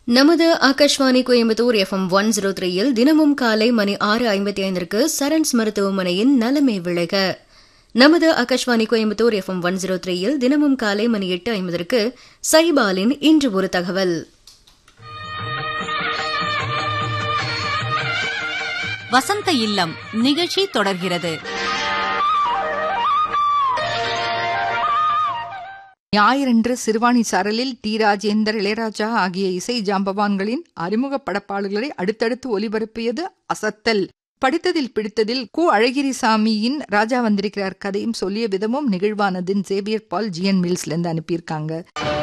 நமது Akashvani Coimbatore FM one zero த்ரீயில் தினமும் காலை மணி ஆறு ஐம்பத்தி ஐந்திற்கு சரண்ஸ் மருத்துவமனையின் நலமே விளைக நமது Akashvani Coimbatore FM one zero த்ரீயில் தினமும் காலை மணி எட்டு ஐம்பதற்கு சைபாலின் இன்று ஒரு தகவல் வசந்த இல்லம் நிகழ்ச்சி தொடர்கிறது ஞாயிறன்று சிறுவாணி சாரலில் டி ராஜேந்தர் இளையராஜா ஆகிய இசை ஜாம்பவான்களின் அறிமுக படப்பாடல்களை அடுத்தடுத்து ஒலிபரப்பியது அசத்தல் படித்ததில் பிடித்ததில் கு அழகிரிசாமியின் ராஜா வந்திருக்கிறார் கதையும் சொல்லிய விதமும் நிகழ்வானதின் சேவியர் பால் ஜிஎன் மில்ஸ்லேருந்து அனுப்பியிருக்காங்க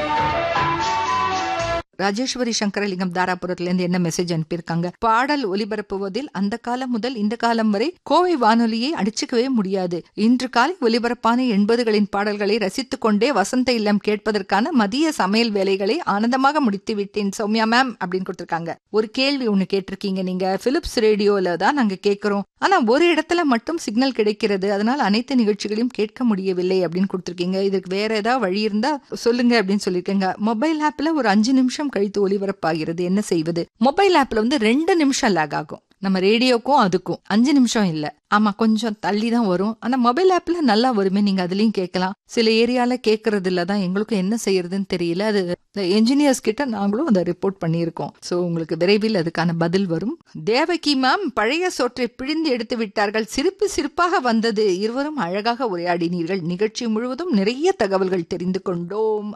ராஜேஸ்வரி சங்கரலிங்கம் தாராபுரத்திலிருந்து என்ன மெசேஜ் அனுப்பியிருக்காங்க பாடல் ஒலிபரப்புவதில் அந்த காலம் முதல் இந்த காலம் வரை கோவை வானொலியை அடிச்சுக்கவே முடியாது இன்று காலை ஒலிபரப்பான எண்பதுகளின் பாடல்களை ரசித்துக் கொண்டே வசந்த இல்லம் கேட்பதற்கான மதிய சமையல் வேலைகளை ஆனந்தமாக முடித்து விட்டேன் சௌமியா மேம் அப்படின்னு கொடுத்திருக்காங்க ஒரு கேள்வி ஒண்ணு கேட்டிருக்கீங்க நீங்க பிலிப்ஸ் ரேடியோல தான் நாங்க கேட்கிறோம் ஆனா ஒரு இடத்துல மட்டும் சிக்னல் கிடைக்கிறது அதனால அனைத்து நிகழ்ச்சிகளையும் கேட்க முடியவில்லை அப்படின்னு கொடுத்திருக்கீங்க இதுக்கு வேற ஏதாவது வழி இருந்தா சொல்லுங்க அப்படின்னு சொல்லியிருக்கீங்க மொபைல் ஆப்ல ஒரு அஞ்சு நிமிஷம் கழித்து ஒலிபரப்பாகிறது என்ன செய்வது மொபைல் ஆப்ல வந்து ரெண்டு நிமிஷம் லேக் ஆகும் நம்ம ரேடியோக்கும் அதுக்கும் அஞ்சு நிமிஷம் இல்ல ஆமா கொஞ்சம் தள்ளி தான் வரும் ஆனா மொபைல் ஆப்ல நல்லா வருமே நீங்க அதுலயும் கேட்கலாம் சில ஏரியால கேட்கறது இல்ல தான் எங்களுக்கும் என்ன செய்யறதுன்னு தெரியல அது என்ஜினியர்ஸ் கிட்ட நாங்களும் அதை ரிப்போர்ட் பண்ணியிருக்கோம் சோ உங்களுக்கு விரைவில் அதுக்கான பதில் வரும் தேவகி மேம் பழைய சோற்றை பிழிந்து எடுத்து விட்டார்கள் சிரிப்பு சிரிப்பாக வந்தது இருவரும் அழகாக உரையாடினீர்கள் நிகழ்ச்சி முழுவதும் நிறைய தகவல்கள் தெரிந்து கொண்டோம்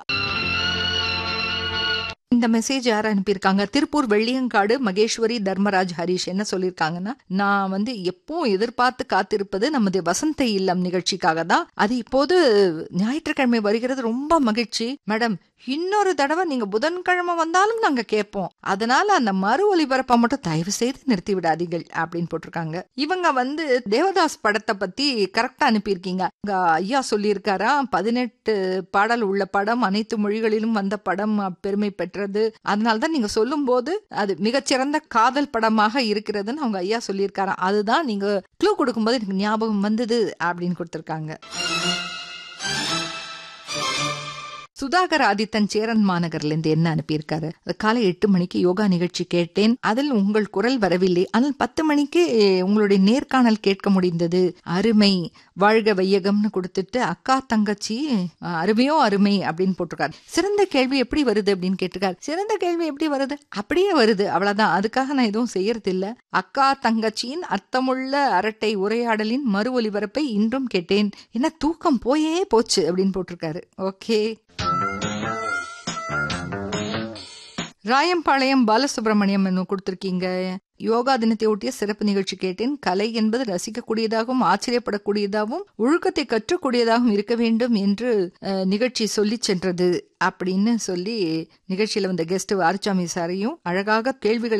இந்த மெசேஜ் யார் அனுப்பியிருக்காங்க திருப்பூர் வெள்ளியங்காடு மகேஸ்வரி தர்மராஜ் ஹரிஷ் என்ன சொல்லியிருக்காங்கன்னா நான் வந்து எப்பவும் எதிர்பார்த்து காத்திருப்பது நமது வசந்த இல்லம் நிகழ்ச்சிக்காக தான் அது இப்போது ஞாயிற்றுக்கிழமை வருகிறது ரொம்ப மகிழ்ச்சி மேடம் இன்னொரு தடவை நீங்க புதன்கிழமை வந்தாலும் நாங்க கேட்போம் அதனால அந்த மறு ஒலிபரப்பை மட்டும் தயவு செய்து நிறுத்தி விடாதீர்கள் அப்படின்னு போட்டிருக்காங்க இவங்க வந்து தேவதாஸ் படத்தை பத்தி கரெக்டா அனுப்பியிருக்கீங்க இங்க ஐயா சொல்லியிருக்காரா பதினெட்டு பாடல் உள்ள படம் அனைத்து மொழிகளிலும் வந்த படம் பெருமை பெற்றது அதனாலதான் நீங்க சொல்லும் போது அது மிகச்சிறந்த காதல் படமாக இருக்கிறதுன்னு அவங்க ஐயா சொல்லியிருக்காராம் அதுதான் நீங்க க்ளூ கொடுக்கும்போது எனக்கு ஞாபகம் வந்தது அப்படின்னு கொடுத்திருக்காங்க சுதாகர் ஆதித்தன் சேரன் மாநகர்ல இருந்து என்ன அனுப்பியிருக்காரு காலை எட்டு மணிக்கு யோகா நிகழ்ச்சி கேட்டேன் அதில் உங்கள் குரல் வரவில்லை ஆனால் பத்து மணிக்கு உங்களுடைய நேர்காணல் கேட்க முடிந்தது அருமை வாழ்க வையகம்னு கொடுத்துட்டு அக்கா தங்கச்சி அருமையோ அருமை அப்படின்னு போட்டிருக்காரு சிறந்த கேள்வி எப்படி வருது அப்படின்னு கேட்டிருக்காரு சிறந்த கேள்வி எப்படி வருது அப்படியே வருது அவ்வளவுதான் அதுக்காக நான் எதுவும் செய்யறது இல்ல அக்கா தங்கச்சியின் அர்த்தமுள்ள அரட்டை உரையாடலின் மறு ஒலிபரப்பை இன்றும் கேட்டேன் என்ன தூக்கம் போயே போச்சு அப்படின்னு போட்டிருக்காரு ஓகே ராயம்பாளையம் பாலசுப்ரமணியம் என்ன கொடுத்துருக்கீங்க யோகா தினத்தை ஒட்டிய சிறப்பு நிகழ்ச்சி கேட்டேன் கலை என்பது ரசிக்கக்கூடியதாகவும் ஆச்சரியப்படக்கூடியதாகவும் ஒழுக்கத்தை கற்றக்கூடியதாகவும் இருக்க வேண்டும் என்று நிகழ்ச்சி சொல்லி சென்றது அப்படின்னு சொல்லி நிகழ்ச்சியில வந்த கெஸ்ட் ஆர்ச்சாமி சாரையும் அழகாக கேள்விகள்